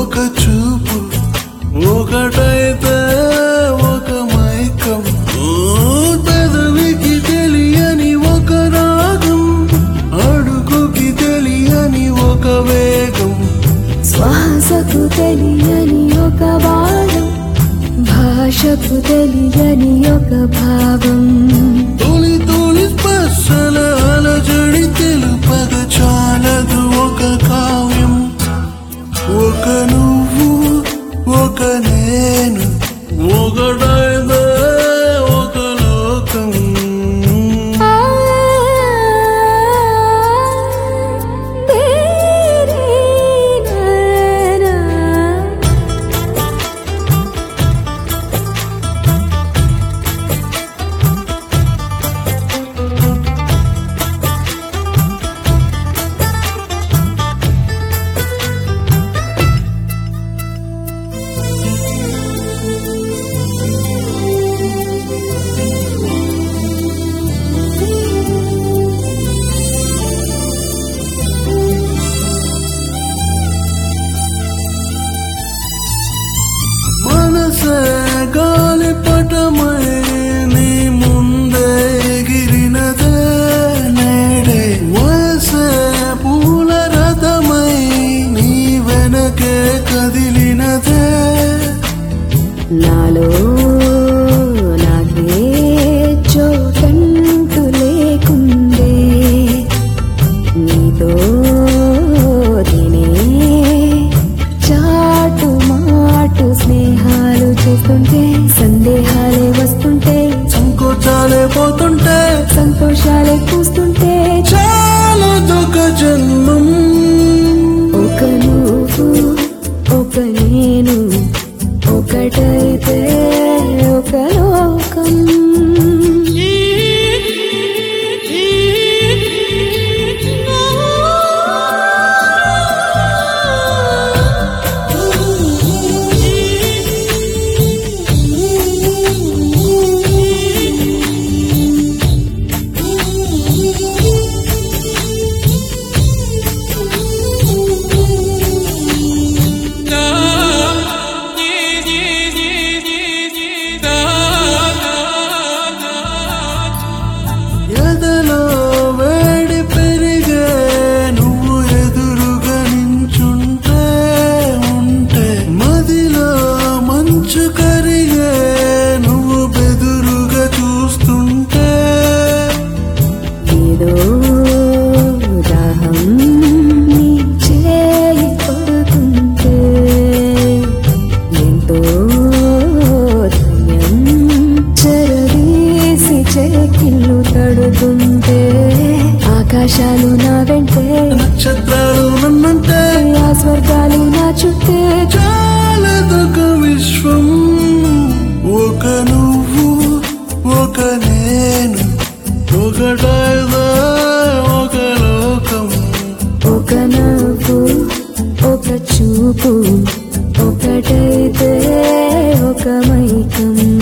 ఒక చూపు ఒకటైతే ఒక మైకం ఓ పెదవికి తెలియని ఒక రాగం అడుగుకి తెలియని ఒక వేగం శ్వాసకు తెలియని ఒక వారం భాషకు తెలియని ఒక భావం తొలి తొలి స్పర్శల అలజడి తెలుపగ చాలదు ఒక కావ్యం ఒక నువ్వు ఒక నేను ఒకటైతే ఒక లోకం ఆ, తేరే నానా. మనసే గాలిపటమై నీ ముందే ఎగిరినదే నేడే వయసే పూల రథమై నీ వెనకే కదిలినదే నాలో నాకే చోటంటూ లేకుందే నీతో తినే చాటు మాటు స్నేహాలు చేస్తుంటే సందేహాలే వస్తుంటే సంకోచాలే పోతుంటే సంతోషాలే కూస్తుంటే చాలా దుఃఖ జన్మం ఒక నువ్వు ఒక నేను ఒకటైతే ఒక లోకం ఎదలో వేడి పెరిగే నువ్వు ఎదురుగా నించుంటే ఉంటే మదిలో మంచు కరిగే నువ్వు బెదురుగా చూస్తుంటే ఏదో దాహం నీ చేయి పడుతుంటే ఎంతో ధన్యం చెరదీసి చెకిళ్ళు తడుతుంటే ఆకాశాలు నా వెంటే నక్షత్రాలు నన్నంటే ఆ స్వర్గాలు నా చుట్టే చాలా దుఃఖ విశ్వం ఒక నువ్వు ఒక నేను ఒకటైదా ఒక లోకం ఒక నవ్వు ఒక చూపు ఒకటైతే ఒక మైకం